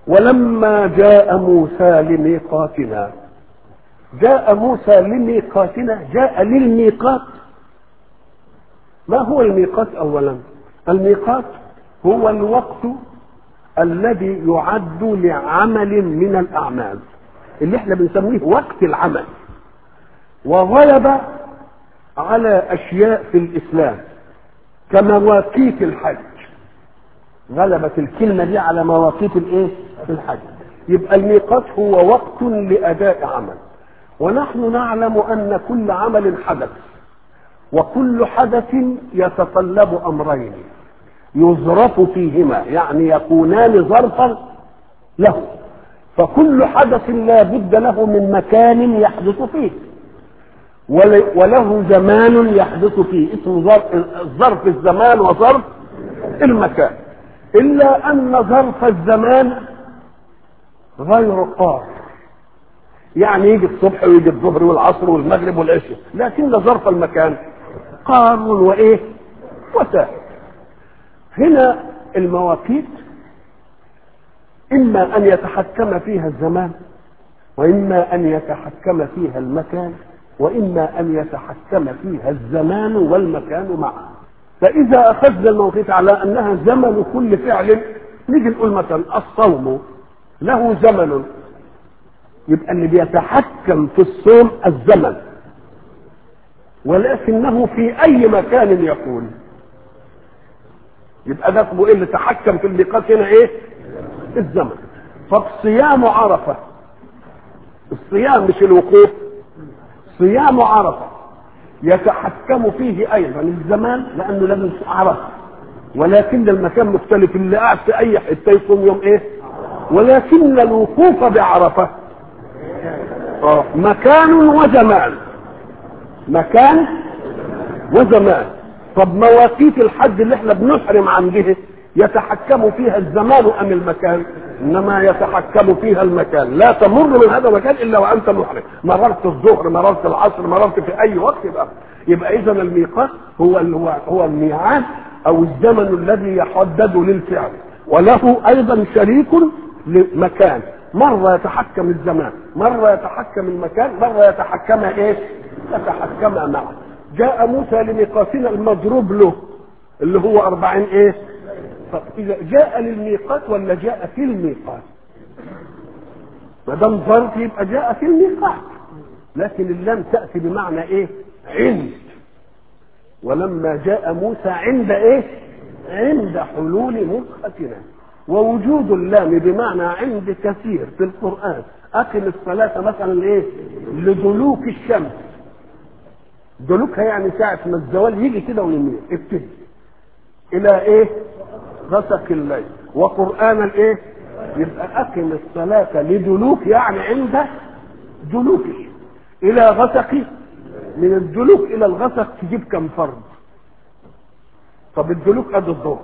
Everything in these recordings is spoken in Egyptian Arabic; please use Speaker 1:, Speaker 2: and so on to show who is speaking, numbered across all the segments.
Speaker 1: ولما جاء موسى لميقاتنا جاء موسى لميقاتنا جاء للميقات ما هو الميقات اولا الميقات هو الوقت الذي يعد لعمل من الاعمال اللي احنا بنسميه وقت العمل وغلب على اشياء في الاسلام كمواقيت الحج غلبت الكلمه دي على مواقيت الايه في الحج يبقى الميقات هو وقت لاداء عمل ونحن نعلم ان كل عمل حدث وكل حدث يتطلب امرين يظرف فيهما يعني يكونان ظرفا له فكل حدث لا بد له من مكان يحدث فيه وله زمان يحدث فيه اسمه ظرف الزمان وظرف المكان الا ان ظرف الزمان غير قار يعني يجي الصبح ويجي الظهر والعصر والمغرب والعشاء لكن ظرف المكان قار وايه وسائل هنا المواقيت اما ان يتحكم فيها الزمان واما ان يتحكم فيها المكان واما ان يتحكم فيها الزمان والمكان معا فاذا اخذنا الموقيت على انها زمن كل فعل نيجي نقول مثلا الصوم له زمن يبقى اللي بيتحكم في الصوم الزمن ولكنه في اي مكان يكون يبقى ده اسمه ايه اللي تحكم في الميقات هنا ايه الزمن طب صيام عرفه الصيام مش الوقوف صيام عرفه يتحكم فيه ايضا الزمان لانه لازم عرفه ولكن المكان مختلف اللي قاعد في اي حته يصوم يوم ايه ولكن الوقوف بعرفه آه. مكان وزمان مكان وزمان طب مواقيت الحج اللي احنا بنحرم عنده يتحكم فيها الزمان ام المكان انما يتحكم فيها المكان لا تمر من هذا المكان الا وانت محرم مررت الظهر مررت العصر مررت في اي وقت يبقى يبقى اذا الميقات هو هو الميعاد او الزمن الذي يحدد للفعل وله ايضا شريك لمكان مرة يتحكم الزمان مرة يتحكم المكان مرة يتحكم ايه يتحكم معه جاء موسى لميقاتنا المضروب له اللي هو أربعين ايه طب إذا جاء للميقات ولا جاء في الميقات ما دام ظرف يبقى جاء في الميقات لكن اللام تأتي بمعنى ايه عند ولما جاء موسى عند ايه عند حلول مدختنا ووجود اللام بمعنى عند كثير في القرآن أقم الصلاة مثلا إيه؟ لدلوك الشمس دلوكها يعني ساعة ما الزوال يجي كده ويميل ابتدي إلى إيه؟ غسق الليل وقرآن الإيه؟ يبقى أقم الصلاة لدلوك يعني عند دلوك إلى غسق من الدلوك إلى الغسق تجيب كم فرض؟ طب الدلوك قد الظهر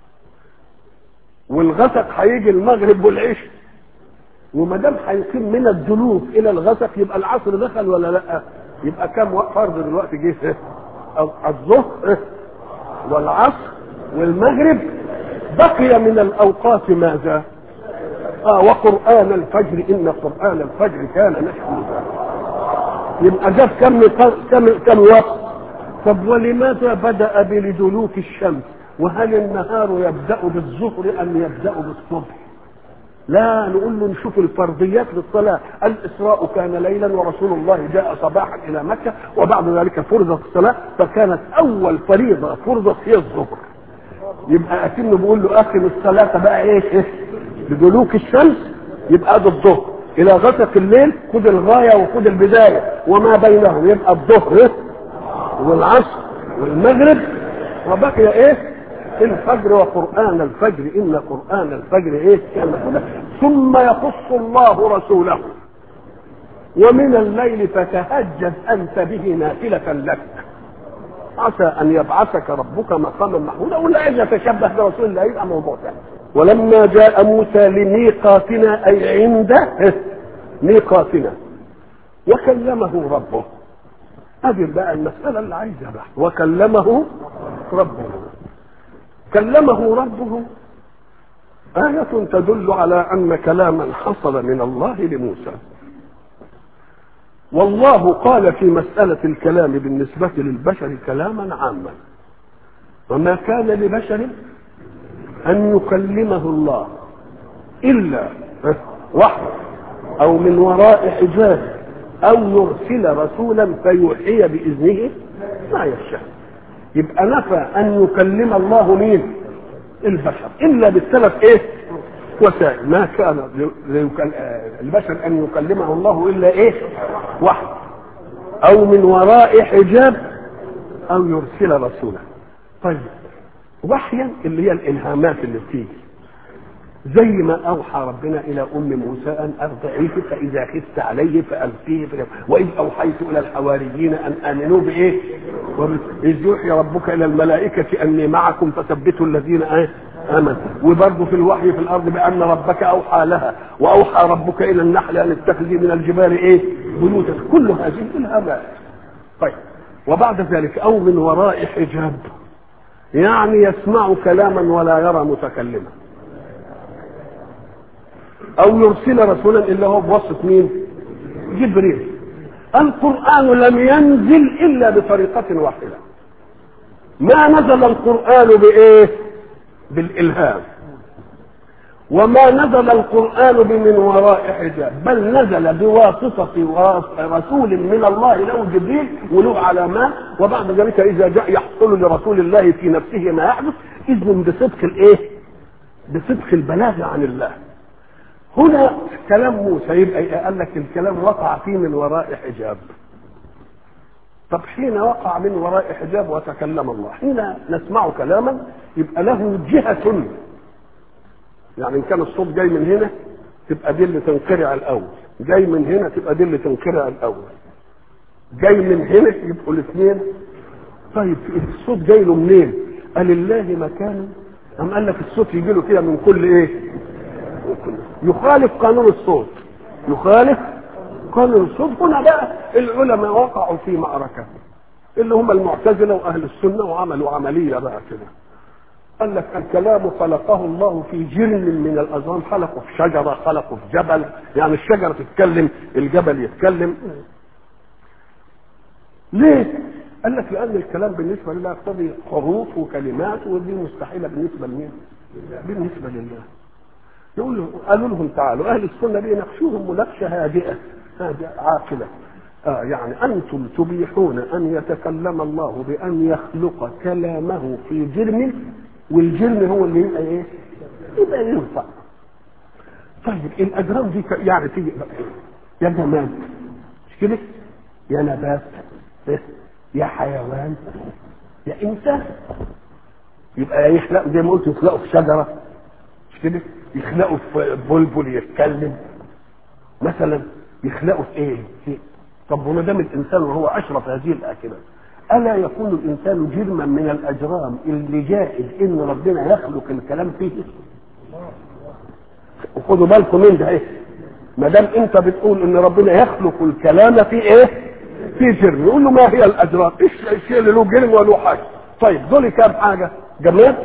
Speaker 1: والغسق هيجي المغرب والعشاء وما دام هيقيم من الدلوك الى الغسق يبقى العصر دخل ولا لا يبقى كم فرض دلوقتي جه الظهر والعصر والمغرب بقي من الاوقات ماذا اه وقران الفجر ان قران الفجر كان مشهودا يبقى جاب كم كم كم وقت طب ولماذا بدا بلدلوك الشمس وهل النهار يبدا بالظهر ام يبدا بالصبح لا نقول له نشوف الفرضيات للصلاة الإسراء كان ليلا ورسول الله جاء صباحا إلى مكة وبعد ذلك فرضت الصلاة فكانت أول فريضة فرضت هي الظهر يبقى أكنه بيقول له أقم الصلاة بقى إيه بدلوك الشمس يبقى ده الظهر إلى غسق الليل خد الغاية وخد البداية وما بينهم يبقى الظهر والعصر والمغرب وبقي إيه الفجر وقرآن الفجر إن قرآن الفجر إيه كان كده ثم يخص الله رسوله ومن الليل فتهجد أنت به نافلة لك عسى أن يبعثك ربك مقاما محمودا ولا عايز يتشبه برسول الله يبقى موضوع ثاني ولما جاء موسى لميقاتنا أي عند ميقاتنا وكلمه ربه هذه بقى المسألة اللي عايزها بقى وكلمه ربه كلمه ربه آية تدل على أن كلاما حصل من الله لموسى والله قال في مسألة الكلام بالنسبة للبشر كلاما عاما وما كان لبشر أن يكلمه الله إلا وحده أو من وراء حجاب أو يرسل رسولا فيوحي بإذنه ما يشاء يبقى نفى أن يكلم الله مين البشر إلا بالثلاث إيه وسائل ما كان البشر أن يكلمه الله إلا إيه وحده أو من وراء حجاب أو يرسل رسولا طيب وحيا اللي هي الإلهامات اللي بتيجي زي ما اوحى ربنا الى ام موسى ان ارضعيه فاذا خفت عليه فالقيه واذ اوحيت الى الحواريين ان امنوا بايه؟ اذ يوحي ربك الى الملائكه اني معكم فثبتوا الذين امنوا وبرضه في الوحي في الارض بان ربك اوحى لها واوحى ربك الى النحل ان اتخذي من الجبال ايه؟ بيوتا كل هذه الالهامات طيب وبعد ذلك او من وراء حجاب يعني يسمع كلاما ولا يرى متكلما او يرسل رسولا الا هو بواسطه مين جبريل القران لم ينزل الا بطريقه واحده ما نزل القران بايه بالالهام وما نزل القران بمن وراء حجاب بل نزل بواسطه رسول من الله له جبريل وله علامات وبعد ذلك اذا جاء يحصل لرسول الله في نفسه ما يحدث اذن بصدق الايه بصدق البلاغ عن الله هنا كلام موسى يبقى قال لك الكلام وقع فيه من وراء حجاب طب حين وقع من وراء حجاب وتكلم الله حين نسمع كلاما يبقى له جهة يعني إن كان الصوت جاي من هنا تبقى دي اللي تنقرع الأول جاي من هنا تبقى دي اللي تنقرع الأول جاي من هنا يبقوا الاثنين طيب الصوت جاي له منين؟ قال الله مكان أم قال لك الصوت يجي له كده من كل إيه؟ يخالف قانون الصوت يخالف قانون الصوت هنا بقى العلماء وقعوا في معركة اللي هم المعتزلة وأهل السنة وعملوا عملية بقى كده قال لك الكلام خلقه الله في جرم من الأزمان خلقه في شجرة خلقه في جبل يعني الشجرة تتكلم الجبل يتكلم ليه؟ قال لك لأن الكلام بالنسبة لله يقتضي حروف وكلمات ودي مستحيلة بالنسبة لمين؟ بالنسبة لله يقول له قالوا لهم تعالوا اهل السنه بيناقشوهم مناقشه هادئه هادئه عاقله آه يعني انتم تبيحون ان يتكلم الله بان يخلق كلامه في جرم والجرم هو اللي يبقى ايه؟ يبقى ينفع طيب الاجرام دي يعني تيجي يا جماد مش كده؟ يا نبات يا حيوان يا انسان يبقى يخلق زي ما قلت يخلقوا في شجره مش كده؟ يخلقوا في بلبل يتكلم مثلا يخلقوا في ايه؟ في طب وما دام الانسان وهو اشرف هذه الاكلات الا يكون الانسان جرما من الاجرام اللي جائز ان ربنا يخلق الكلام فيه؟ وخدوا بالكم من ده ايه؟ ما دام انت بتقول ان ربنا يخلق الكلام في ايه؟ في جرم يقول له ما هي الاجرام؟ ايش الشيء اللي له جرم وله حاجه؟ طيب دول كام حاجه؟ جماد؟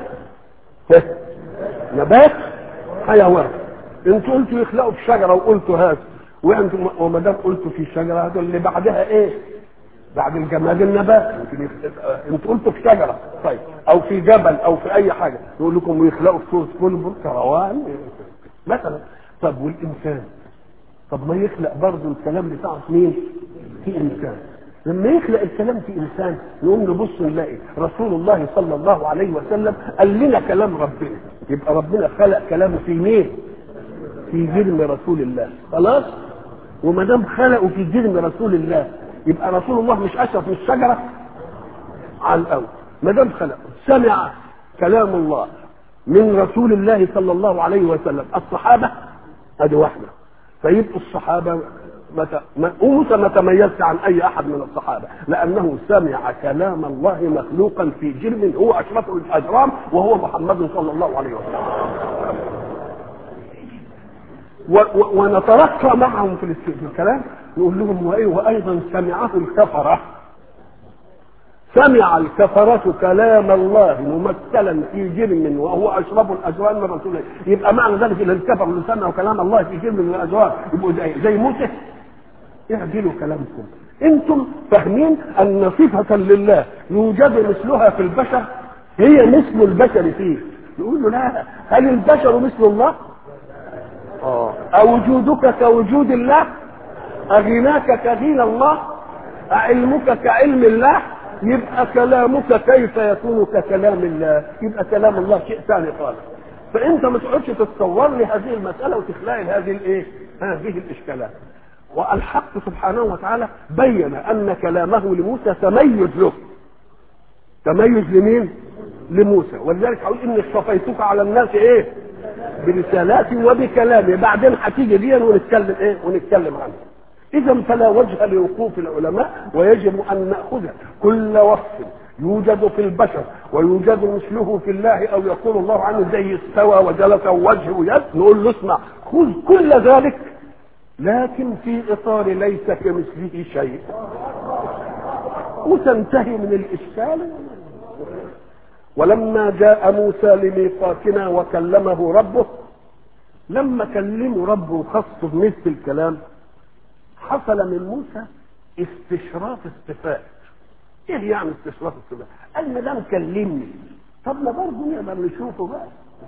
Speaker 1: نبات؟ حيوان انتوا قلتوا يخلقوا في شجره وقلتوا هذا وانتم وما دام قلتوا في شجره هذول اللي بعدها ايه؟ بعد الجماد النبات يمكن انتوا قلتوا في شجره طيب او في جبل او في اي حاجه يقول لكم ويخلقوا في صوره بلبل كروان مثلا طب والانسان طب ما يخلق برضه الكلام بتاعه مين؟ في انسان لما يخلق الكلام في انسان نقوم نبص نلاقي رسول الله صلى الله عليه وسلم قال لنا كلام ربنا يبقى ربنا خلق كلامه في مين؟ في جرم رسول الله خلاص؟ وما دام خلقه في جرم رسول الله يبقى رسول الله مش اشرف من الشجره على الاول ما دام خلقه سمع كلام الله من رسول الله صلى الله عليه وسلم الصحابه ادي واحده فيبقوا الصحابه متى موسى ما تميزش عن اي احد من الصحابه لانه سمع كلام الله مخلوقا في جرم هو اشرف الاجرام وهو محمد صلى الله عليه وسلم و و ونترقى معهم في الكلام نقول لهم وايه وايضا سمعه الكفره سمع الكفرة كلام الله ممثلا في جرم وهو أشرب الأجوان من رسول الله يبقى معنى ذلك إن الكفر اللي سمعوا كلام الله في جرم من الأجوان يبقوا زي, زي موسى اعدلوا كلامكم انتم فاهمين ان صفة لله يوجد مثلها في البشر هي مثل البشر فيه يقول له لا هل البشر مثل الله اه أوجودك كوجود الله أغناك كغنى الله أعلمك كعلم الله يبقى كلامك كيف يكون ككلام الله يبقى كلام الله شيء ثاني خالص فانت ما تقعدش تتصور لي هذه المساله وتخلق هذه الايه هذه الاشكالات والحق سبحانه وتعالى بين ان كلامه لموسى تميز له تميز لمين لموسى ولذلك هقول اني اصطفيتك على الناس ايه برسالاتي وبكلامي بعدين هتيجي دي ونتكلم ايه ونتكلم عنها اذا فلا وجه لوقوف العلماء ويجب ان ناخذ كل وصف يوجد في البشر ويوجد مثله في الله او يقول الله عنه زي استوى وجلس وجه ويد نقول له اسمع خذ كل ذلك لكن في اطار ليس كمثله شيء وتنتهي من الاشكال ولما جاء موسى لميقاتنا وكلمه ربه لما كلمه ربه وخصه بمثل الكلام حصل من موسى استشراف استفاء ايه يعني استشراف استفاء قال ما دام كلمني طب ما برضه نقدر نشوفه بقى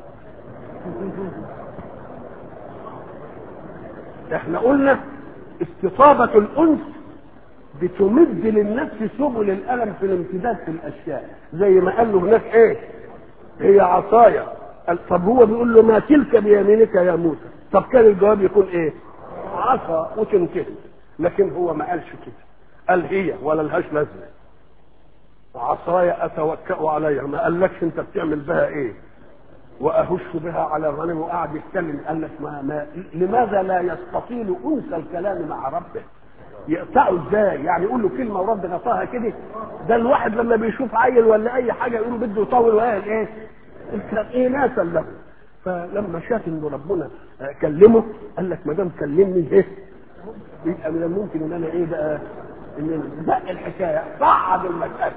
Speaker 1: احنا قلنا استطابة الانس بتمد للنفس سبل الالم في الامتداد في الاشياء زي ما قال له هناك ايه هي عصايا طب هو بيقول له ما تلك بيمينك يا موسى طب كان الجواب يكون ايه عصا وتنتهي لكن هو ما قالش كده قال هي ولا لهاش لازمه عصايا اتوكا عليها ما قالكش انت بتعمل بها ايه واهش بها على الغنم وقعد يتكلم قال لك ما, ما لماذا لا يستطيل انس الكلام مع ربه يقطعه ازاي يعني يقول له كلمه ورد غطاها كده ده الواحد لما بيشوف عيل ولا اي حاجه يقول بده يطول وقال ايه ايه ناسا له فلما شاف ان ربنا كلمه قال لك ما دام كلمني ايه يبقى من الممكن ان انا ايه بقى ان بقى الحكايه صعد المساله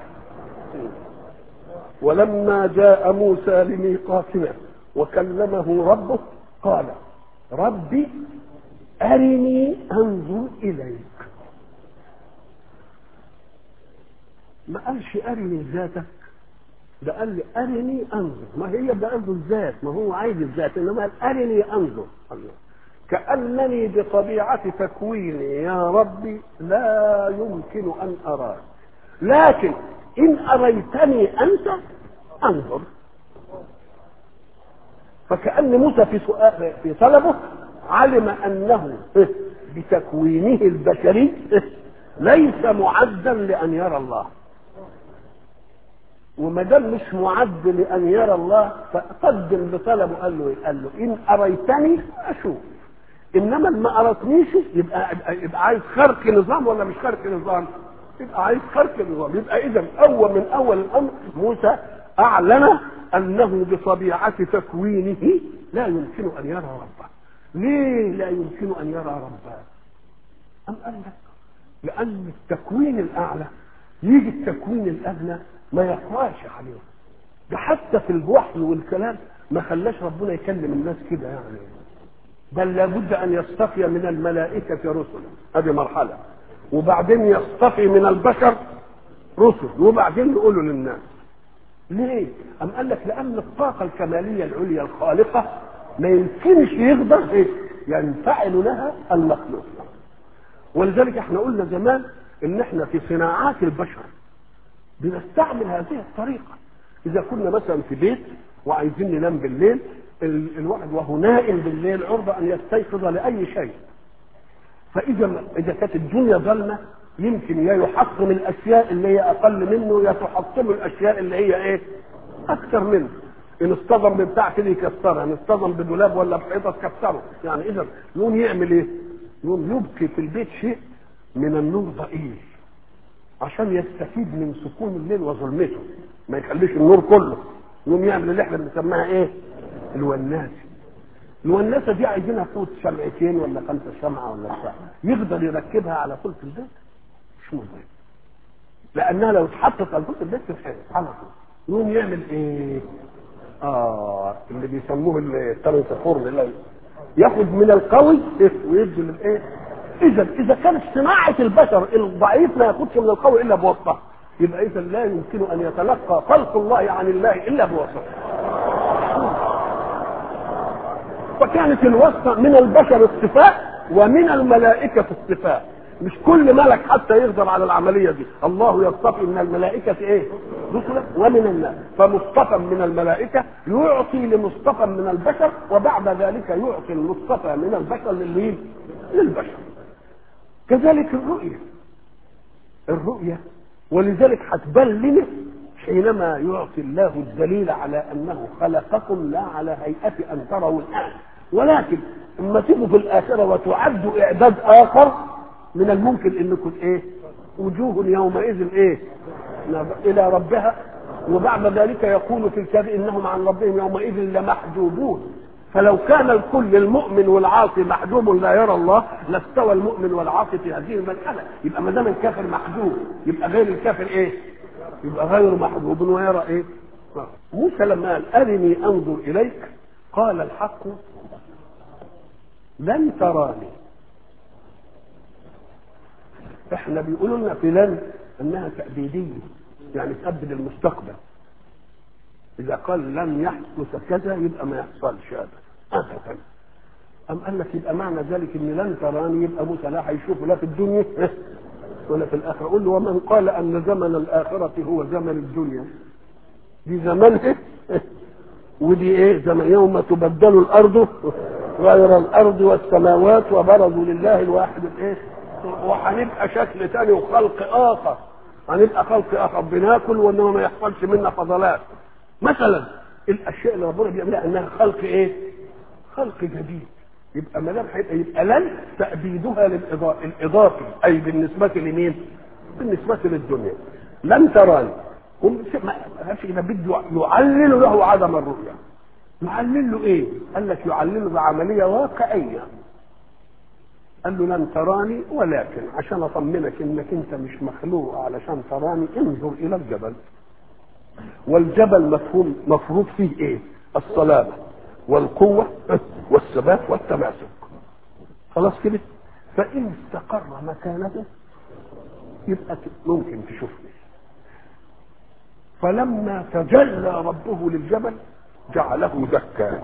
Speaker 1: ولما جاء موسى لميقاتنا وكلمه ربه قال ربي أرني أنظر إليك ما قالش أرني ذاتك ده قال لي أرني أنظر ما هي ده قصده الذات ما هو عايز الذات إنما قال أرني أنظر الله كأنني بطبيعة تكويني يا ربي لا يمكن أن أراك لكن إن أريتني أنت أنظر فكأن موسى في سؤال في طلبه علم أنه بتكوينه البشري ليس معدا لأن يرى الله وما دام مش معد لأن يرى الله فقدم بطلبه قال له قال له إن أريتني أشوف انما ما ارتنيش يبقى يبقى عايز خرق نظام ولا مش خرق نظام يبقى عايز خرق نظام يبقى اذا اول من اول الامر موسى اعلن انه بطبيعه تكوينه لا يمكن ان يرى ربه ليه لا يمكن ان يرى ربه ام قال لك لان التكوين الاعلى يجي التكوين الادنى ما يقواش عليه ده حتى في الوحي والكلام ما خلاش ربنا يكلم الناس كده يعني بل لابد ان يصطفي من الملائكه رسلا هذه مرحله وبعدين يصطفي من البشر رسل وبعدين يقولوا للناس ليه؟ أم قال لك لأن الطاقة الكمالية العليا الخالقة ما يمكنش يقدر إيه؟ ينفعل لها المخلوق ولذلك احنا قلنا زمان ان احنا في صناعات البشر بنستعمل هذه الطريقة إذا كنا مثلا في بيت وعايزين ننام بالليل الواحد وهو نائم بالليل عرضة أن يستيقظ لأي شيء فإذا إذا كانت الدنيا ظلمة يمكن يا يحطم الأشياء اللي هي أقل منه يا تحطم الأشياء اللي هي إيه؟ أكثر منه إن اصطدم ببتاع كده يكسرها إن اصطدم بدولاب ولا بحيطة تكسره يعني إذا يقوم يعمل إيه؟ يقوم يبقي في البيت شيء من النور ضئيل عشان يستفيد من سكون الليل وظلمته ما يخليش النور كله يقوم يعمل اللي احنا بنسميها ايه؟ الوناسه الوناسه دي عايزينها قوه شمعتين ولا خمسه شمعه ولا بتاع يقدر يركبها على طول في البيت مش مهم لانها لو اتحطت على البوت البيت تتحرق على طول يقوم يعمل ايه؟ اه اللي بيسموه الترانسفورم اللي ياخد من القوي ويدي للايه؟ اذا اذا كانت صناعه البشر الضعيف ما ياخدش من القوي الا بواسطه يبقى اذا لا يمكن ان يتلقى خلق الله عن الله الا بواسطه فكانت الواسطه من البشر الصفاء ومن الملائكه الصفاء مش كل ملك حتى يقدر على العمليه دي الله يصطفي من الملائكه ايه رسلا ومن الناس فمصطفى من الملائكه يعطي لمصطفى من البشر وبعد ذلك يعطي المصطفى من البشر للمين للبشر كذلك الرؤيه الرؤيه ولذلك هتبان لنا حينما يعطي الله الدليل على انه خلقكم لا على هيئه ان تروا الان ولكن اما تيجوا في الاخره وتعدوا اعداد اخر من الممكن انكم ايه وجوه يومئذ ايه الى ربها وبعد ذلك يقول في الكتاب انهم عن ربهم يومئذ لمحجوبون فلو كان الكل المؤمن والعاصي محجوب لا يرى الله لاستوى المؤمن والعاصي في هذه المساله يبقى ما دام الكافر محجوب يبقى غير الكافر ايه يبقى غير محجوب ويرى ايه موسى لما قال ارني انظر اليك قال الحق لن تراني احنا بيقولوا لنا في لن انها تأبيدية يعني تأبد المستقبل اذا قال لن يحدث كذا يبقى ما يحصلش ابدا ابدا ام قال لك يبقى معنى ذلك ان لن تراني يبقى موسى لا هيشوفه لا في الدنيا ولا في الاخره قول له ومن قال ان زمن الاخره هو زمن الدنيا دي زمن ايه ودي ايه زمن يوم تبدل الارض غير الارض والسماوات وبرزوا لله الواحد الايه وهنبقى شكل تاني وخلق اخر هنبقى خلق اخر بناكل وانما ما يحصلش منا فضلات مثلا الاشياء اللي ربنا بيعملها انها خلق ايه؟ خلق جديد يبقى ما دام هيبقى يبقى لن تأبيدها للإضافة الإضافي أي بالنسبة لمين؟ بالنسبة للدنيا لن تراني هم ما قالش كده بده يعلل له عدم الرؤية يعلل له ايه؟ قال لك يعلله بعملية واقعية قال له لن تراني ولكن عشان اطمنك انك انت مش مخلوق علشان تراني انظر الى الجبل والجبل مفهوم مفروض فيه ايه الصلابة والقوة والثبات والتماسك خلاص كده فإن استقر مكانه يبقى ممكن تشوفني فلما تجلى ربه للجبل جعله دكا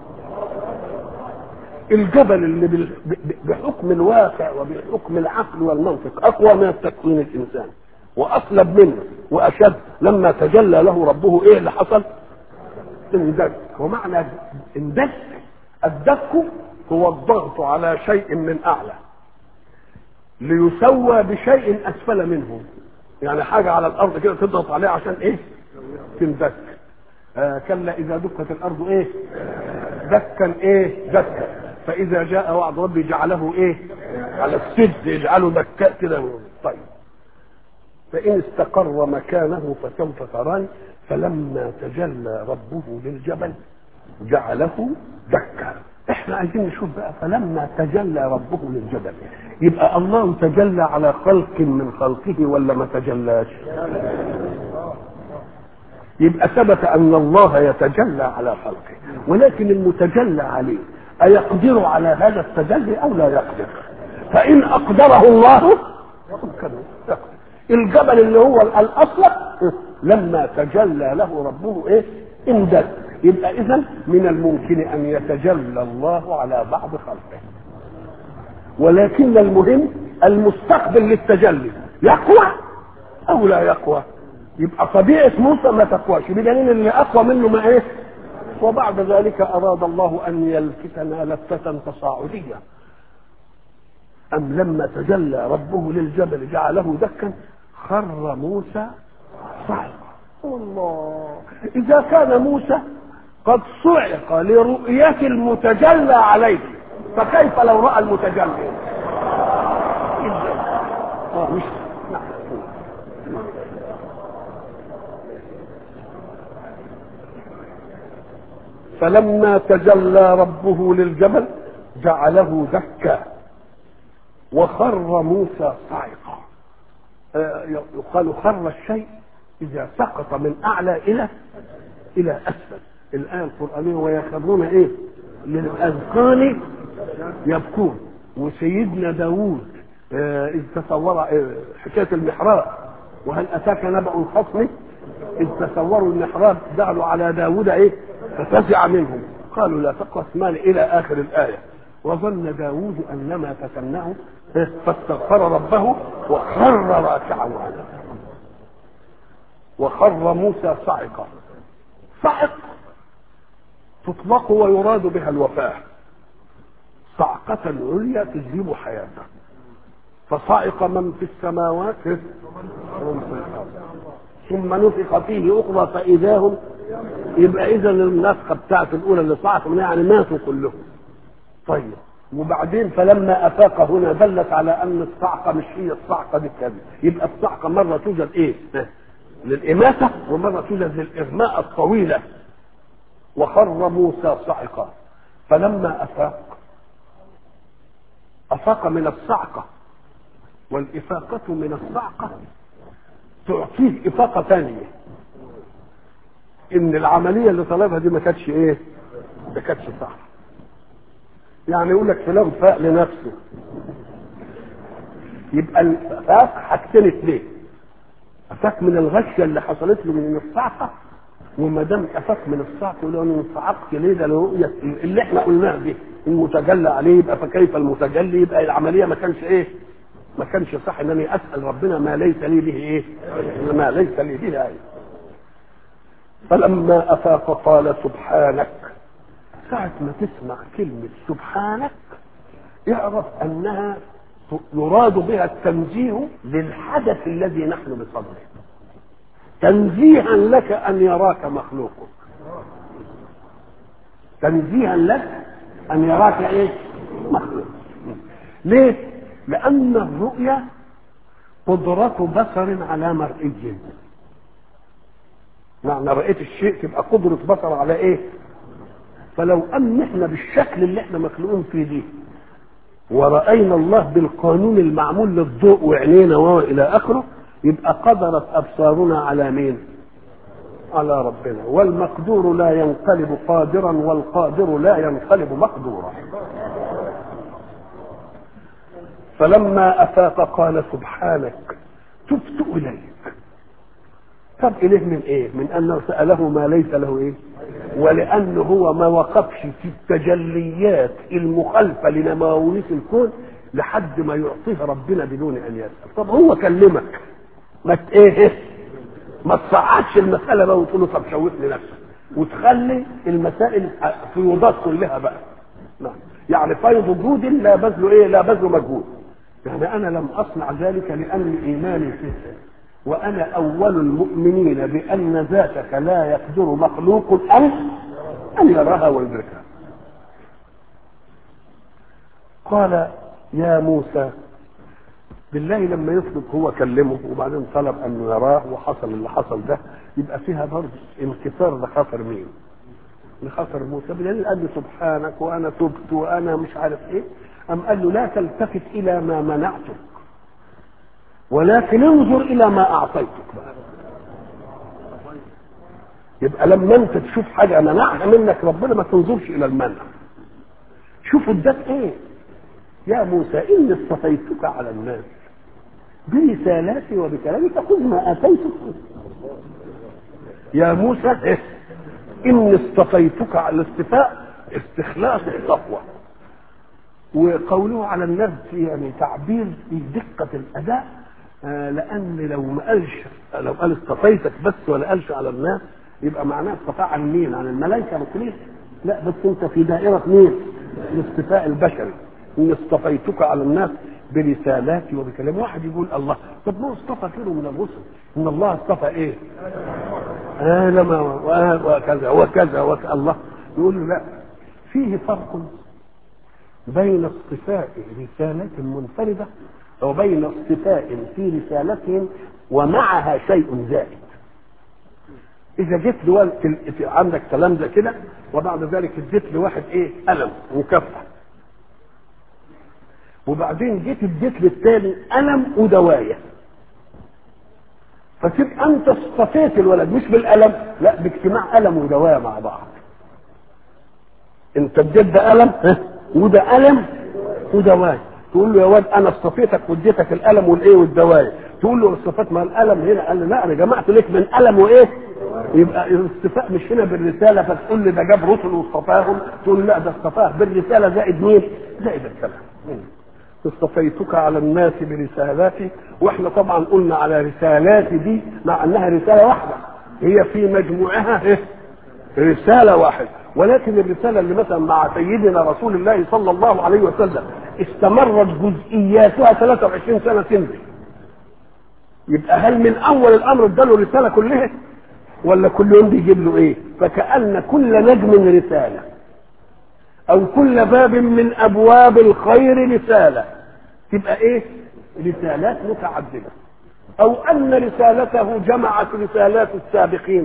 Speaker 1: الجبل اللي بحكم الواقع وبحكم العقل والمنطق اقوى من تكوين الانسان واصلب منه واشد لما تجلى له ربه ايه اللي حصل؟ اندك ومعنى اندك الدك هو الضغط على شيء من اعلى ليسوى بشيء اسفل منه يعني حاجه على الارض كده تضغط عليها عشان ايه؟ تندك آه كلا اذا دكت الارض ايه؟ دكا ايه؟ دكا فاذا جاء وعد ربي جعله ايه؟ على السد يجعله دكاء كده طيب فإن استقر مكانه فسوف تراني فلما تجلى ربه للجبل جعله دكا احنا عايزين نشوف بقى فلما تجلى ربه للجبل يبقى الله تجلى على خلق من خلقه ولا ما تجلاش يبقى ثبت ان الله يتجلى على خلقه ولكن المتجلى عليه ايقدر على هذا التجلي او لا يقدر فان اقدره الله يقدر الجبل اللي هو الاصلب لما تجلى له ربه ايه اندد يبقى اذا من الممكن ان يتجلى الله على بعض خلقه ولكن المهم المستقبل للتجلي يقوى او لا يقوى يبقى طبيعه موسى ما تقواش بدليل اللي اقوى منه ما ايه وبعد ذلك اراد الله ان يلفتنا لفته تصاعديه أم لما تجلى ربه للجبل جعله دكا خر موسى صعقا الله إذا كان موسى قد صعق لرؤية المتجلى عليه فكيف لو رأى المتجلى آه مش نعم فلما تجلى ربه للجبل جعله دكا وخر موسى صاعقا آه، يقال خر الشيء اذا سقط من اعلى الى الى اسفل الايه القرانيه ويخرون ايه للاذقان يبكون وسيدنا داوود آه، اذ تصور آه، حكايه المحراب وهل اتاك نبأ الخصم اذ تصوروا المحراب جعلوا على داوود ايه ففزع منهم قالوا لا تقرأ مال الى اخر الايه وظن داوود انما فتناه فاستغفر ربه وخر راكعا وعنبا وخر موسى صعقا صعق تطلق ويراد بها الوفاه صعقة عليا تجلب حياته فصعق من في السماوات ومن في الارض ثم نفخ فيه اخرى فاذا هم يبقى اذا النفخه بتاعت الاولى اللي صعق منها يعني ماتوا كلهم طيب وبعدين فلما افاق هنا دلت على ان الصعقه مش هي الصعقه دي كذا يبقى الصعقه مره توجد ايه؟ للاماته ومره توجد للاغماء الطويله وخر موسى صعقا فلما افاق افاق من الصعقه والافاقه من الصعقه تعطيه افاقه ثانيه ان العمليه اللي طلبها دي ما كانتش ايه؟ ما كانتش صح يعني يقول لك فلان فاق لنفسه يبقى الفاق حاجتين اثنين افاق من الغشه اللي حصلت له من الصعقه وما دام افاق من الصعقه يقول له انا انصعقت ليه ده رؤيه اللي احنا قلناها دي المتجلى عليه يبقى فكيف المتجلي يبقى العمليه ما كانش ايه ما كانش صح انني اسال ربنا ما ليس لي به ايه ما ليس لي به ايه فلما افاق قال سبحانك ساعة ما تسمع كلمة سبحانك اعرف انها يراد بها التنزيه للحدث الذي نحن بصدده تنزيها لك ان يراك مخلوقك تنزيها لك ان يراك ايه مخلوق ليه لان الرؤيا قدرة بصر على مرئي معنى رأيت الشيء تبقى قدرة بصر على ايه فلو ان احنا بالشكل اللي احنا مخلوقين فيه دي ورأينا الله بالقانون المعمول للضوء وعينينا والى اخره يبقى قدرت ابصارنا على مين على ربنا والمقدور لا ينقلب قادرا والقادر لا ينقلب مقدورا فلما افاق قال سبحانك تبت اليك تب اليه من ايه من انه ساله ما ليس له ايه ولانه هو ما وقفش في التجليات المخالفه لنماويس الكون لحد ما يعطيها ربنا بدون ان يسال طب هو كلمك ما ت- ايه ما تصعدش المساله بقى وتقول له طب شوف لي نفسك وتخلي المسائل فيوضات كلها بقى نعم يعني فيض وجود لا بذل ايه لا بذل مجهود يعني انا لم اصنع ذلك لان ايماني فيه وانا اول المؤمنين بان ذاتك لا يقدر مخلوق ان ان يراها ويدركها قال يا موسى بالله لما يطلب هو كلمه وبعدين طلب انه يراه وحصل اللي حصل ده يبقى فيها برضه انكسار لخاطر مين؟ لخاطر موسى بدليل قال له سبحانك وانا تبت وانا مش عارف ايه ام قال له لا تلتفت الى ما منعتك ولكن انظر الى ما اعطيتك بقى يبقى لما انت تشوف حاجه منعها منك ربنا ما تنظرش الى المنع شوف اداك ايه يا موسى اني اصطفيتك على الناس برسالاتي وبكلامي فخذ ما اتيتك يا موسى إيه؟ اني اصطفيتك على الاصطفاء استخلاص الصفوه وقوله على الناس يعني تعبير في دقه الاداء آه لان لو ما قالش لو قال اصطفيتك بس ولا قالش على الناس يبقى معناه اصطفاء عن مين؟ عن الملائكه والكليه لا بس انت في دائره مين؟ الاصطفاء البشري اني اصطفيتك على الناس برسالاتي وبكلام واحد يقول الله طب ما هو اصطفى كثير من الرسل ان الله اصطفى ايه؟ آدم وكذا وكذا وكذا الله يقول له لا فيه فرق بين اصطفاء رسالة منفردة وبين اصطفاء في رسالتهم ومعها شيء زائد إذا جيت لوالد عندك كلام زي كده وبعد ذلك اديت لواحد إيه ألم مكافأة وبعدين جيت اديت للتاني ألم ودواية فتبقى انت اصطفيت الولد مش بالالم لا باجتماع الم ودواء مع بعض انت اديت ده الم ها، وده الم ودواء تقول له يا واد انا اصطفيتك واديتك الالم والايه والدواء تقول له اصطفيت ما الالم هنا قال له لا انا جمعت لك من الم وايه يبقى الاصطفاء مش هنا بالرساله فتقول لي ده جاب رسل واصطفاهم تقول لا ده اصطفاه بالرساله زائد مين؟ زائد الكلام اصطفيتك على الناس برسالاتي واحنا طبعا قلنا على رسالاتي دي مع انها رساله واحده هي في مجموعها إيه؟ رساله واحده ولكن الرساله اللي مثلا مع سيدنا رسول الله صلى الله عليه وسلم استمرت جزئياتها 23 سنه تنزل يبقى هل من اول الامر اداله رساله كلها ولا كل يوم بيجيب له ايه فكأن كل نجم رسالة او كل باب من ابواب الخير رسالة تبقى ايه رسالات متعددة او ان رسالته جمعت رسالات السابقين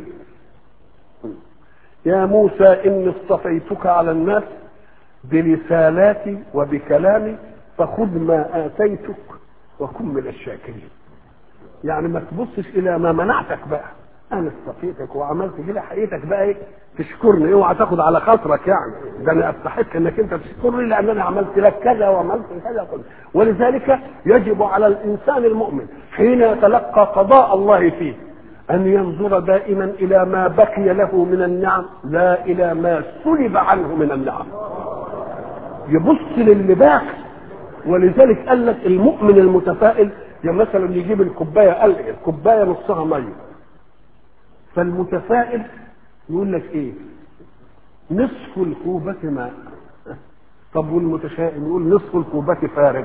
Speaker 1: يا موسى اني اصطفيتك على الناس برسالاتي وبكلامي فخذ ما اتيتك وكن من الشاكرين يعني ما تبصش الى ما منعتك بقى انا اصطفيتك وعملت كده حقيقتك بقى ايه تشكرني اوعى تاخد على خاطرك يعني ده انا استحق انك انت تشكرني لان انا عملت لك كذا وعملت كذا وكذا ولذلك يجب على الانسان المؤمن حين يتلقى قضاء الله فيه ان ينظر دائما الى ما بقي له من النعم لا الى ما سلب عنه من النعم يبص للي باقي ولذلك قال لك المؤمن المتفائل يعني مثلا يجيب الكوبايه قال الكوبايه نصها ميه فالمتفائل يقول لك ايه نصف الكوبة ماء طب والمتشائم يقول نصف الكوبة فارغ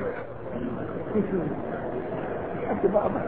Speaker 1: قد بعضها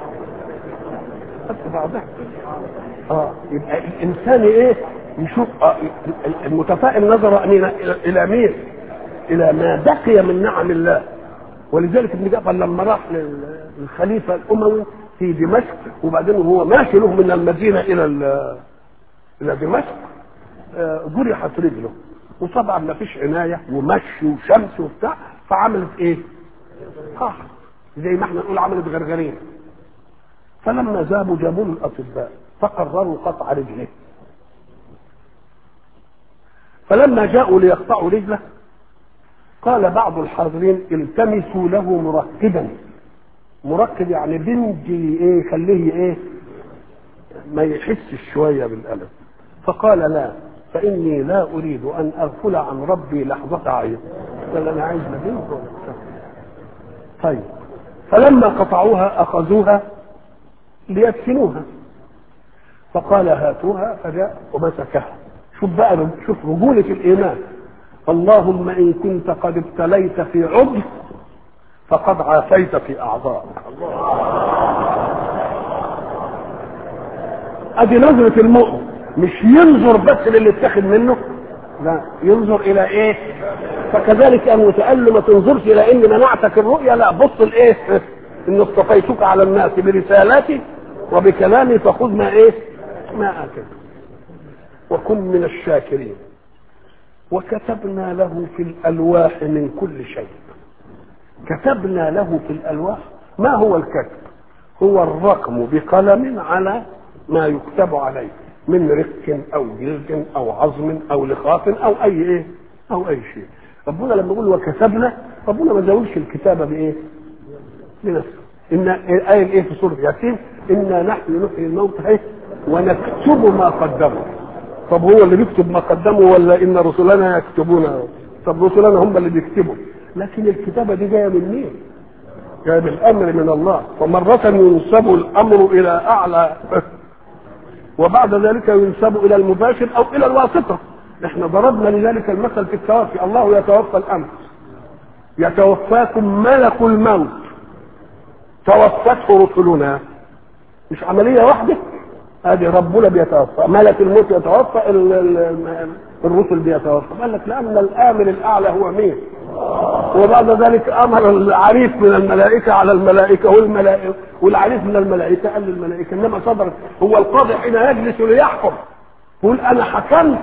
Speaker 1: قد بعضها اه يبقى الانسان ايه يشوف آه المتفائل نظر الى الى مين الى ما بقي من نعم الله ولذلك ابن جعفر لما راح للخليفه الاموي في دمشق وبعدين وهو ماشي له من المدينه الى الى دمشق جرحت رجله وطبعا ما فيش عنايه ومشي وشمس وبتاع فعملت ايه؟ قهر زي ما احنا نقول عملت غرغرين فلما ذهبوا جابوا له الاطباء فقرروا قطع رجله فلما جاءوا ليقطعوا رجله قال بعض الحاضرين التمسوا له مركبا مركب يعني بنجي ايه خليه ايه ما يحسش شويه بالالم فقال لا فاني لا اريد ان اغفل عن ربي لحظه عين قال انا عايز بنت طيب فلما قطعوها اخذوها ليدفنوها فقال هاتوها فجاء ومسكها شوف بقى شوف رجولة الإيمان اللهم إن كنت قد ابتليت في عضو فقد عافيت في أعضاء أدي نظرة المؤمن مش ينظر بس للي اتخذ منه لا ينظر إلى إيه فكذلك المتألم ما تنظرش إلى إني منعتك الرؤيا لا بص لإيه إن اصطفيتك على الناس برسالاتي وبكلامي فخذ ما إيه ما آتيت وكن من الشاكرين وكتبنا له في الألواح من كل شيء كتبنا له في الألواح ما هو الكتب هو الرقم بقلم على ما يكتب عليه من رق أو جلد أو عظم أو لخاف أو أي إيه أو أي شيء ربنا لما يقول وكتبنا ربنا ما زودش الكتابة بإيه بنفسه إن آية إيه في سورة ياسين إنا نحن نحيي الموت إيه ونكتب ما قدموا طب هو اللي بيكتب ما قدموا ولا ان رسلنا يكتبون طب رسلنا هم اللي بيكتبوا لكن الكتابه دي جايه من مين؟ جايه بالامر من الله فمره ينسب الامر الى اعلى وبعد ذلك ينسب الى المباشر او الى الواسطه احنا ضربنا لذلك المثل في التوفي الله يتوفى الامر يتوفاكم ملك الموت توفته رسلنا مش عمليه واحده ادي ربنا بيتوفى ملك الموت يتوفى ال ال الرسل بيتوفى قال لك لان الامر الاعلى هو مين وبعد ذلك امر العريف من الملائكه على الملائكه والملائكه والعريف من الملائكه قال للملائكه انما صدر هو القاضي حين يجلس ليحكم يقول انا حكمت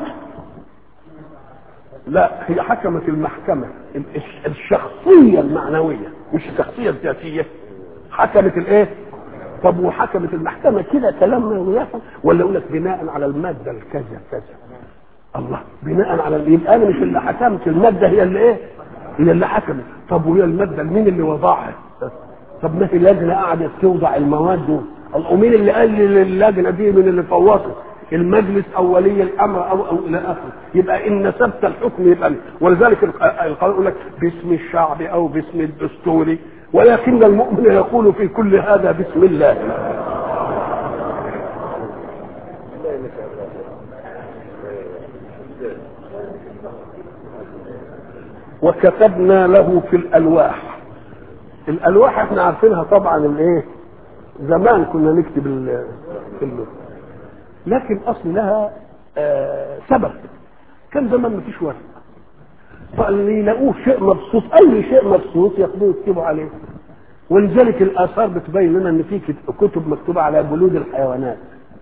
Speaker 1: لا هي حكمت المحكمه الشخصيه المعنويه مش الشخصيه الذاتيه حكمت الايه طب وحكمت المحكمه كده كلام ويفهم ولا يقول لك بناء على الماده الكذا كذا الله بناء على يبقى انا مش اللي حكمت الماده هي اللي ايه؟ هي اللي حكمت طب وهي الماده مين اللي وضعها؟ طب ما في لجنه قعدت توضع المواد دول ومين اللي قال للجنه دي من اللي فوضت؟ المجلس او ولي الامر او او الى اخره يبقى ان نسبت الحكم يبقى ولذلك القانون يقول لك باسم الشعب او باسم الدستوري ولكن المؤمن يقول في كل هذا بسم الله وكتبنا له في الالواح الالواح احنا عارفينها طبعا الايه زمان كنا نكتب ال لكن اصل لها آه سبب كان زمان مفيش ورق فاللي يلاقوه شيء مبسوط اي شيء مبسوط ياخدوه يكتبوا عليه ولذلك الاثار بتبين لنا ان في كتب مكتوبه على جلود الحيوانات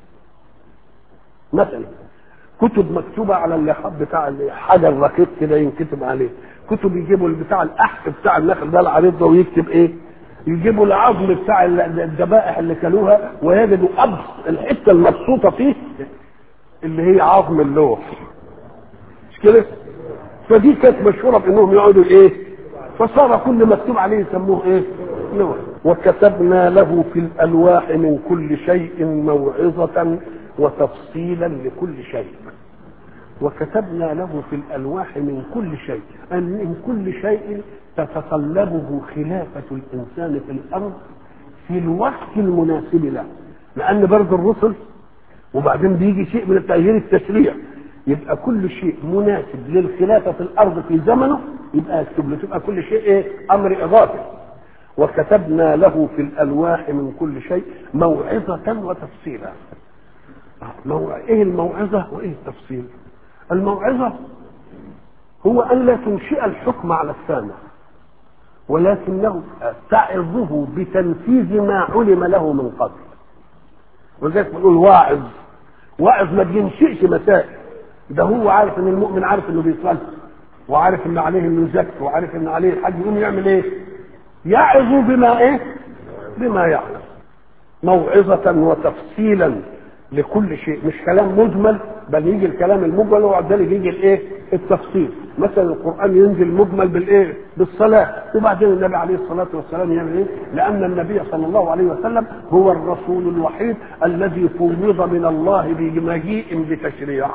Speaker 1: مثلا كتب مكتوبه على اللحاف بتاع حجر رقيق كده ينكتب عليه كتب يجيبوا بتاع الاحك بتاع النخل ده العريض ده ويكتب ايه يجيبوا العظم بتاع الذبائح اللي كلوها ويجدوا ابس الحته المبسوطه فيه اللي هي عظم اللوح مش كده فدي كانت مشهوره بانهم يقعدوا ايه فصار كل مكتوب عليه يسموه ايه لوح وكتبنا له في الالواح من كل شيء موعظه وتفصيلا لكل شيء وكتبنا له في الالواح من كل شيء ان من كل شيء تتطلبه خلافه الانسان في الارض في الوقت المناسب له لان برضه الرسل وبعدين بيجي شيء من التغيير التشريع يبقى كل شيء مناسب للخلافه في الارض في زمنه يبقى يكتب له تبقى كل شيء ايه امر اضافي وكتبنا له في الالواح من كل شيء موعظه وتفصيلا مو... ايه الموعظه وايه التفصيل الموعظه هو ان لا تنشئ الحكم على السامع ولكنه تعظه بتنفيذ ما علم له من قبل ولذلك بنقول واعظ واعظ ما بينشئش مسائل ده هو عارف ان المؤمن عارف انه بيصلي وعارف ان عليه انه يزكي وعارف ان عليه الحج يقوم يعمل ايه؟ يعظ بما ايه؟ بما يعلم موعظة وتفصيلا لكل شيء مش كلام مجمل بل يجي الكلام المجمل وبعد ذلك يجي الايه؟ التفصيل مثلا القران ينزل مجمل بالايه؟ بالصلاه وبعدين النبي عليه الصلاه والسلام يعمل ايه؟ لان النبي صلى الله عليه وسلم هو الرسول الوحيد الذي فوض من الله بمجيء بتشريع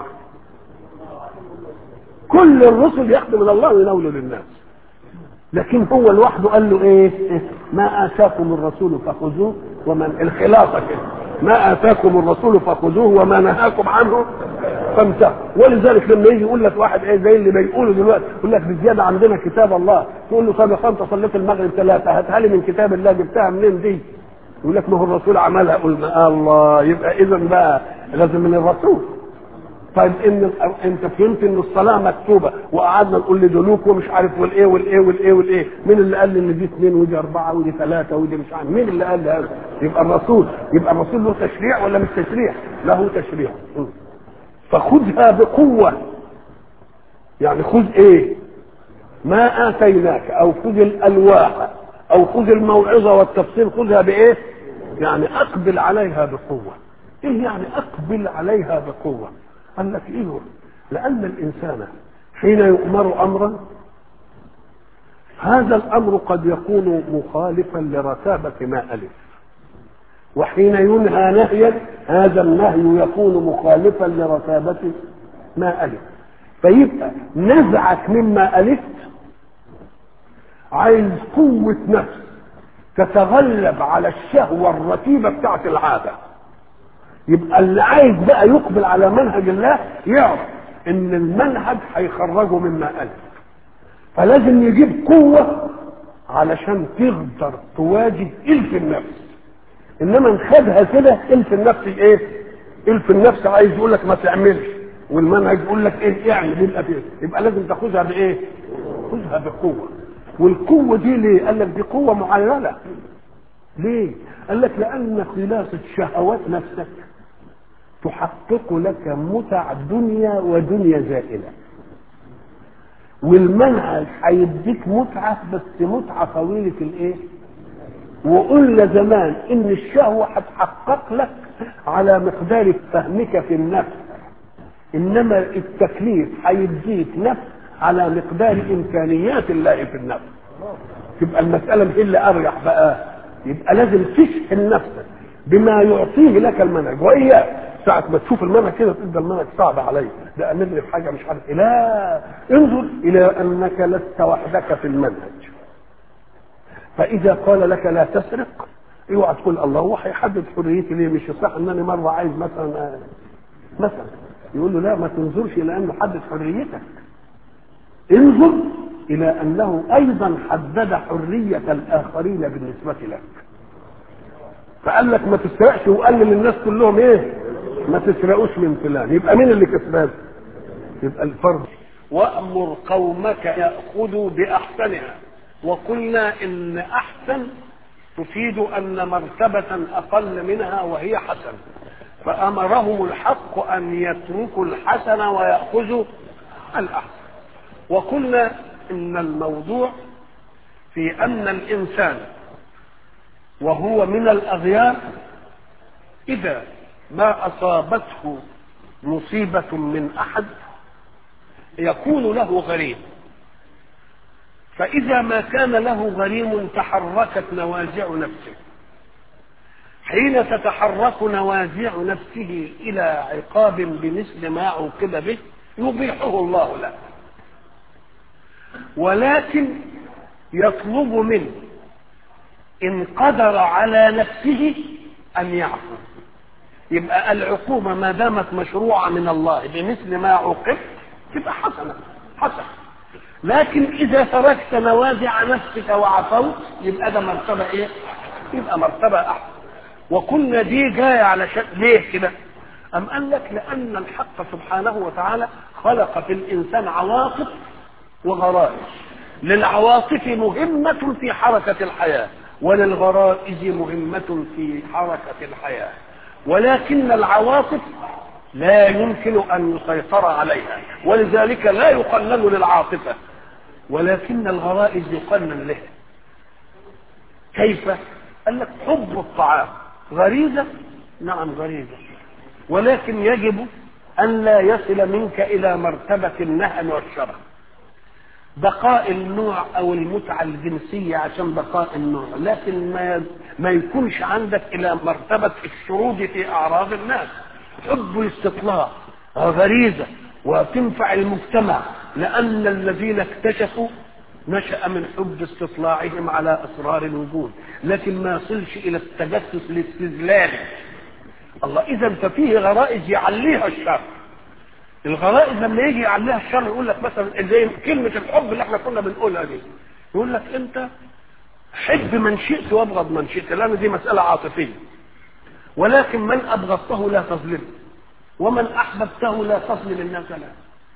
Speaker 1: كل الرسل ياخذوا من الله ويناولوا للناس لكن هو لوحده قال له ايه ما اتاكم الرسول فخذوه ومن الخلاصه كده ما اتاكم الرسول فخذوه وما نهاكم عنه فامتثلوا ولذلك لما يجي يقول لك واحد ايه زي اللي بيقولوا دلوقتي يقول لك بزياده عندنا كتاب الله تقول له طب يا انت صليت المغرب ثلاثه هاتها لي من كتاب الله جبتها منين دي؟ يقول لك ما هو الرسول عملها قل ما الله يبقى اذا بقى لازم من الرسول طيب ان انت فهمت ان الصلاه مكتوبه وقعدنا نقول لدلوك ومش عارف والايه والايه والايه والايه مين اللي قال ان دي اثنين ودي اربعه ودي ثلاثه ودي مش عارف مين اللي قال هذا يبقى الرسول يبقى الرسول له تشريع ولا مش تشريع له تشريع فخذها بقوه يعني خذ ايه ما اتيناك او خذ الالواح او خذ الموعظه والتفصيل خذها بايه يعني اقبل عليها بقوه ايه يعني اقبل عليها بقوه قال لك ايه لان الانسان حين يؤمر امرا هذا الامر قد يكون مخالفا لرتابه ما الف وحين ينهى نهيا هذا النهي يكون مخالفا لرتابه ما الف فيبقى نزعك مما الفت عايز قوه نفس تتغلب على الشهوه الرتيبه بتاعت العاده يبقى اللي عايز بقى يقبل على منهج الله يعرف ان المنهج هيخرجه مما ألف فلازم يجيب قوة علشان تقدر تواجه إلف النفس إنما نخدها كده إلف النفس إيه؟ إلف النفس عايز يقول لك ما تعملش والمنهج يقول لك إيه اعمل يبقى فيه يبقى لازم تاخذها بإيه؟ خذها بقوة والقوة دي ليه؟ قال لك دي قوة معللة ليه؟ قال لك لأن خلاصة شهوات نفسك تحقق لك متع دنيا ودنيا زائله والمنهج هيديك متعه بس متعه طويله الايه وقلنا زمان ان الشهوة هتحقق لك على مقدار فهمك في النفس انما التكليف هيديك نفس على مقدار امكانيات الله في النفس تبقى المسألة هي اللي اريح بقى يبقى لازم تشحن نفسك بما يعطيه لك المنهج واياك ساعة ما تشوف المنهج كده تبقى المنهج صعب عليك ده امرني في حاجة مش عارف إيه. لا انظر الى انك لست وحدك في المنهج فاذا قال لك لا تسرق اوعى تقول الله هو هيحدد حريتي ليه مش صح ان انا مره عايز مثلا مثلا يقول له لا ما تنظرش الى انه حدد حريتك انظر الى انه ايضا حدد حريه الاخرين بالنسبه لك فقال لك ما تسرقش وقال للناس كلهم ايه ما تسرقوش من فلان يبقى مين اللي كسبان يبقى الفرد وامر قومك ياخذوا باحسنها وقلنا ان احسن تفيد ان مرتبه اقل منها وهي حسن فامرهم الحق ان يتركوا الحسن وياخذوا الاحسن وقلنا ان الموضوع في ان الانسان وهو من الاغيار اذا ما اصابته مصيبه من احد يكون له غريم فاذا ما كان له غريم تحركت نوازع نفسه حين تتحرك نوازع نفسه الى عقاب بمثل ما عوقب به يبيحه الله له ولكن يطلب منه ان قدر على نفسه ان يعفو يبقى العقوبة ما دامت مشروعة من الله بمثل ما عوقبت تبقى حسنة حسنة لكن إذا تركت نوازع نفسك وعفوت يبقى ده مرتبة إيه؟ يبقى مرتبة أحسن وكنا دي جاية على شك ليه كده؟ أم قال لك لأن الحق سبحانه وتعالى خلق في الإنسان عواطف وغرائز للعواطف مهمة في حركة الحياة وللغرائز مهمة في حركة الحياة ولكن العواطف لا يمكن أن يسيطر عليها ولذلك لا يقنن للعاطفة ولكن الغرائز يقنن لها كيف؟ قال لك حب الطعام غريزة نعم غريزة ولكن يجب أن لا يصل منك إلى مرتبة النهم والشرف بقاء النوع او المتعه الجنسيه عشان بقاء النوع لكن ما ما يكونش عندك الى مرتبه الشرود في اعراض الناس حب الاستطلاع غريزه وتنفع المجتمع لان الذين اكتشفوا نشا من حب استطلاعهم على اسرار الوجود لكن ما يصلش الى التجسس الاستذلالي الله اذا ففيه غرائز يعليها الشر الغرائز لما يجي يعليها الشر يقول لك مثلا زي كلمة الحب اللي احنا كنا بنقولها دي يقول لك انت حب من شئت وابغض من شئت لان دي مسألة عاطفية ولكن من ابغضته لا تظلمه ومن احببته لا تظلم الناس لا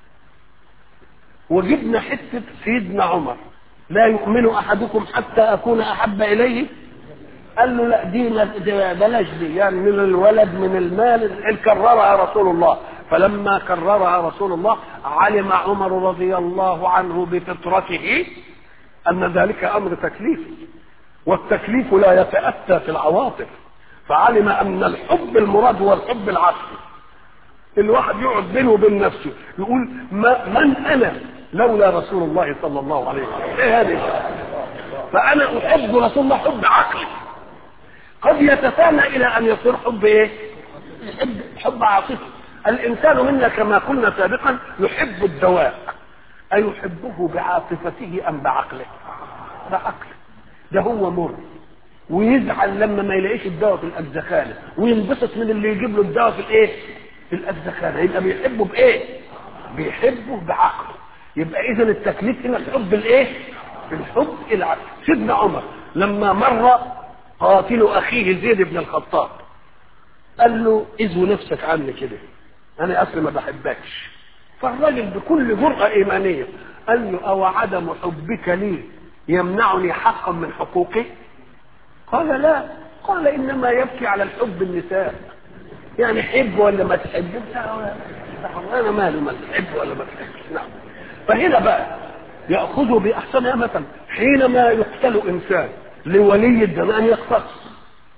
Speaker 1: وجبنا حتة سيدنا عمر لا يؤمن احدكم حتى اكون احب اليه قال له لا دي بلاش دي يعني من الولد من المال كررها رسول الله فلما كررها رسول الله علم عمر رضي الله عنه بفطرته ان ذلك امر تكليفي والتكليف لا يتاتى في العواطف فعلم ان الحب المراد هو الحب العقلي الواحد يقعد بينه وبين نفسه يقول ما من انا لولا رسول الله صلى الله عليه وسلم ايه هذه فانا احب رسول الله حب عقلي قد يتسامى الى ان يصير حب ايه حب حب عاطفي الانسان منا كما قلنا سابقا يحب الدواء ايحبه بعاطفته ام بعقله بعقله ده هو مر ويزعل لما ما يلاقيش الدواء في الاجزخانه وينبسط من اللي يجيب له الدواء في الايه في الاجزخانه يبقى بيحبه بايه بيحبه بعقله يبقى اذا التكليف هنا الحب الايه الحب العقل سيدنا عمر لما مر قاتل اخيه زيد بن الخطاب قال له ازو نفسك عني كده انا اصلا ما بحبكش فالراجل بكل جرأة ايمانية قال له او عدم حبك لي يمنعني حقا من حقوقي قال لا قال انما يبكي على الحب النساء يعني حب ولا ما تحب انا مالي ما تحب ولا ما تحب نعم فهنا بقى ياخذه باحسنها مثلا حينما يقتل انسان لولي الدم ان يقتص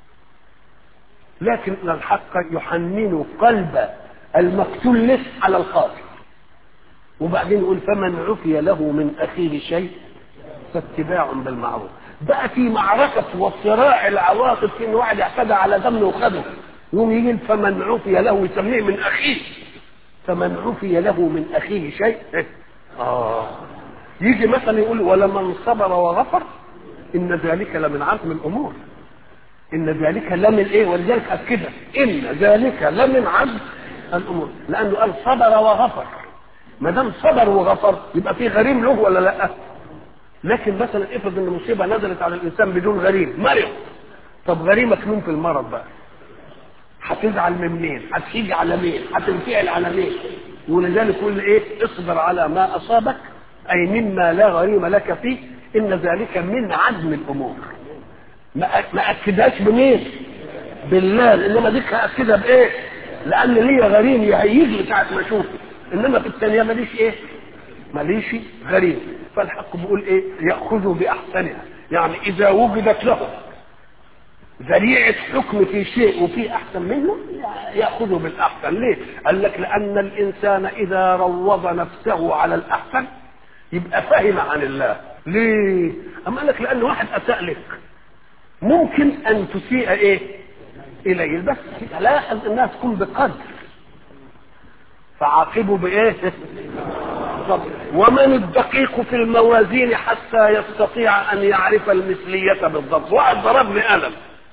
Speaker 1: لكن الحق يحنن قلب المقتول له على القاتل وبعدين يقول فمن عفي له من اخيه شيء فاتباع بالمعروف بقى في معركة وصراع العواطف في ان واحد اعتدى على دم وخده يقوم يجي فمن عفي له يسميه من اخيه فمن عفي له من اخيه شيء اه يجي مثلا يقول ولمن صبر وغفر ان ذلك لمن عزم الامور ان ذلك لمن ايه ولذلك اكدها ان ذلك لمن عزم الامور لانه قال صبر وغفر ما دام صبر وغفر يبقى في غريم له ولا لا لكن مثلا افرض ان مصيبه نزلت على الانسان بدون غريم مرض طب غريمك مين في المرض بقى هتزعل من مين هتيجي على مين هتنفعل على مين ولذلك يقول ايه اصبر على ما اصابك اي مما لا غريم لك فيه ان ذلك من عزم الامور ما ما اكدهاش بمين بالله انما ديك هاكدها بايه لان ليا غريم يهيجني ساعه ما اشوفه انما في الثانيه ماليش ايه ماليش غريم فالحق بيقول ايه ياخذوا باحسنها يعني اذا وجدت له ذريعة حكم في شيء وفي أحسن منه يأخذه بالأحسن ليه؟ قال لك لأن الإنسان إذا روض نفسه على الأحسن يبقى فهم عن الله ليه؟ أما قال لك لأن واحد أساء لك ممكن أن تسيء إيه؟ إليه بس لاحظ إنها تكون بقدر فعاقبوا بإيه؟ صبر ومن الدقيق في الموازين حتى يستطيع أن يعرف المثلية بالضبط واحد ضربني قلم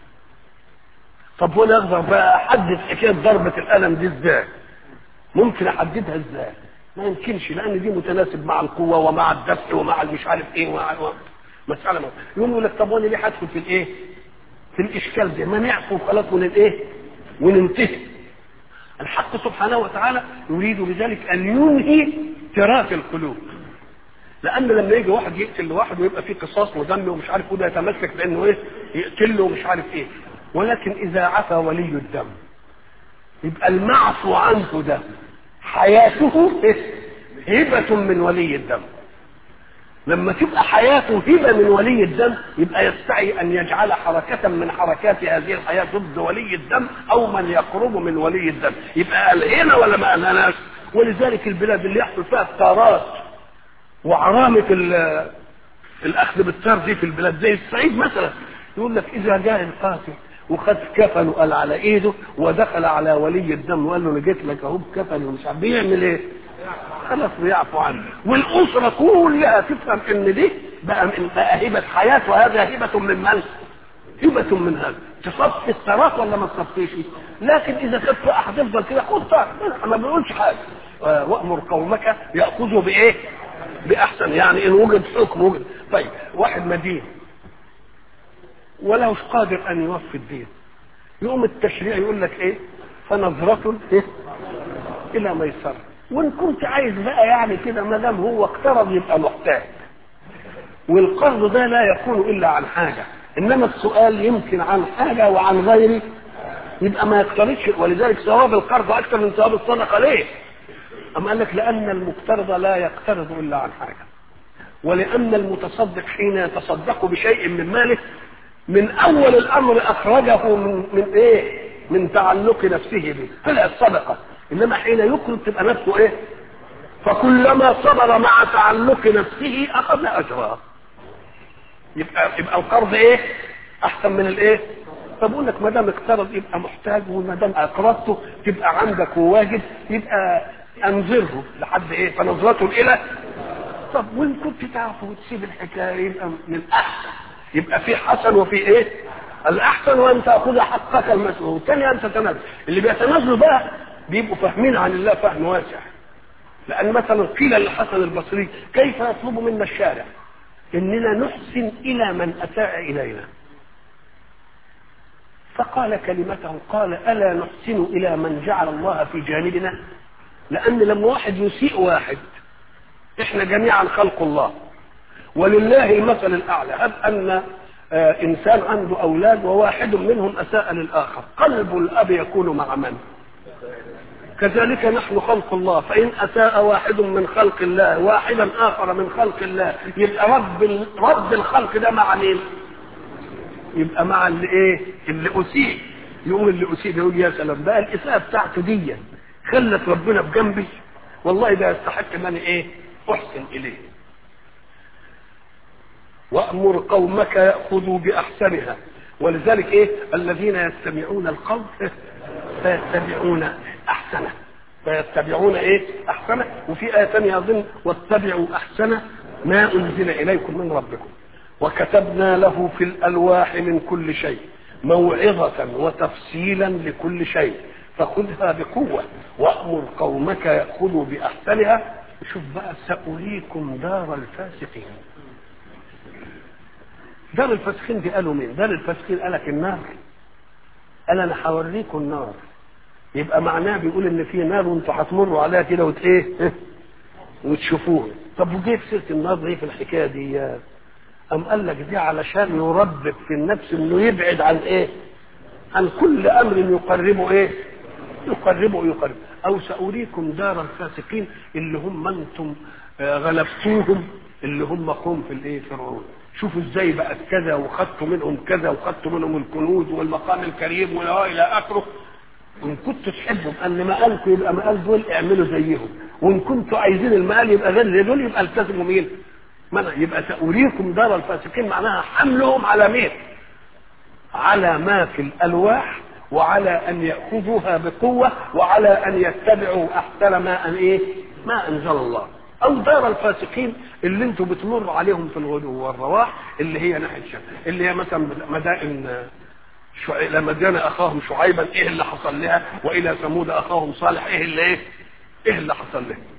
Speaker 1: طب وانا اقدر بقى احدد حكايه ضربه القلم دي ازاي ممكن احددها ازاي ما يمكنش لان دي متناسب مع القوه ومع الدفع ومع المش عارف ايه ومع مساله ما يقوم يقول لك طب وانا ليه هدخل في الايه في الاشكال ده ما نعفو خلاص من الايه وننتهي الحق سبحانه وتعالى يريد بذلك ان ينهي تراث القلوب لان لما يجي واحد يقتل واحد ويبقى فيه قصاص ودم ومش عارف وده يتمسك بانه ايه يقتله ومش عارف ايه ولكن اذا عفى ولي الدم يبقى المعفو عنه ده حياته هبة من ولي الدم لما تبقى حياته هبة من ولي الدم يبقى يستعي أن يجعل حركة من حركات هذه الحياة ضد ولي الدم أو من يقرب من ولي الدم يبقى ألهينا ولا ما ألهناش ولذلك البلاد اللي يحصل فيها الثارات وعرامة الأخذ بالثار دي في البلاد زي الصعيد مثلا يقول لك إذا جاء القاتل وخد كفن وقال على ايده ودخل على ولي الدم وقال له انا جيت لك اهو بكفن ومش عارف بيعمل ايه؟ خلاص بيعفو عنه والاسره كلها تفهم ان دي بقى من بقى هبه حياه وهذا هبه من من؟ هبه من هذا تصفي الثراء ولا ما تصفيش؟ لكن اذا كانت هتفضل كده خد ما بيقولش حاجه وامر قومك ياخذوا بايه؟ باحسن يعني ان وجد حكم وجد طيب واحد مدين ولا مش قادر ان يوفي الدين يقوم التشريع يقول لك ايه فنظرة إيه؟ الى ميسرة وان كنت عايز بقى يعني كده ما دام هو اقترض يبقى محتاج والقرض ده لا يكون الا عن حاجه انما السؤال يمكن عن حاجه وعن غيره يبقى ما يقترضش ولذلك ثواب القرض اكثر من ثواب الصدقه ليه؟ اما قال لك لان المقترض لا يقترض الا عن حاجه ولان المتصدق حين يتصدق بشيء من ماله من اول الامر اخرجه من, من ايه من تعلق نفسه به طلعت صدقه انما حين يقرض تبقى نفسه ايه فكلما صبر مع تعلق نفسه اخذ اجرا يبقى يبقى القرض ايه احسن من الايه فبقول لك ما دام اقترض يبقى محتاج وما دام اقرضته تبقى عندك وواجب يبقى انظره لحد ايه فنظرته الى طب وان كنت تعرف وتسيب الحكايه يبقى من احسن يبقى في حسن وفي ايه الاحسن وان تاخذ حقك المسؤول الثاني ان تتنازل اللي بيتنازلوا بقى بيبقوا فاهمين عن الله فهم واسع لان مثلا قيل للحسن البصري كيف يطلب منا الشارع اننا نحسن الى من اساء الينا فقال كلمته قال الا نحسن الى من جعل الله في جانبنا لان لما واحد يسيء واحد احنا جميعا خلق الله ولله المثل الاعلى هب ان آه انسان عنده اولاد وواحد منهم اساء للاخر قلب الاب يكون مع من كذلك نحن خلق الله فان اساء واحد من خلق الله واحدا اخر من خلق الله يبقى رب رب الخلق ده مع مين يبقى مع اللي ايه اللي اسيء يقوم اللي اسيء يقول يا سلام بقى الاساءه بتاعته دي خلت ربنا بجنبي والله ده يستحق ان انا ايه احسن اليه وامر قومك ياخذوا باحسنها ولذلك ايه الذين يستمعون القول فيتبعون احسنه فيتبعون ايه احسنه وفي ايه ثانيه اظن واتبعوا احسنه ما انزل اليكم من ربكم وكتبنا له في الالواح من كل شيء موعظه وتفصيلا لكل شيء فخذها بقوه وامر قومك ياخذوا باحسنها شوف بقى ساريكم دار الفاسقين دار الفاسقين دي قالوا مين دار الفاسقين قالك النار قال انا هوريكم النار يبقى معناه بيقول ان في نار وانتوا هتمروا عليها كده وت ايه وتشوفوها طب وجيب سيره النار دي في الحكايه دي ام قال لك دي علشان يربك في النفس انه يبعد عن ايه عن كل امر يقربه ايه يقربه يقرب او ساريكم دار الفاسقين اللي هم انتم غلبتوهم اللي هم قوم في الايه فرعون شوفوا ازاي بقت كذا وخدتوا منهم كذا وخدتوا منهم الكنوز والمقام الكريم والى اخره ان كنتوا تحبوا ان مقالكم يبقى مقال دول اعملوا زيهم وان كنتوا عايزين المقال يبقى غير زي دول يبقى التزموا مين؟ منع يبقى سأريكم دار الفاسقين معناها حملهم على مين؟ على ما في الالواح وعلى ان ياخذوها بقوه وعلى ان يتبعوا احسن ما ان ايه؟ ما انزل الله او دار الفاسقين اللي انتوا بتمروا عليهم في الغدو والرواح اللي هي ناحيه الشام اللي هي مثلا مدائن شعيب لما جانا اخاهم شعيبا ايه اللي حصل لها والى ثمود اخاهم صالح ايه اللي ايه ايه اللي حصل لها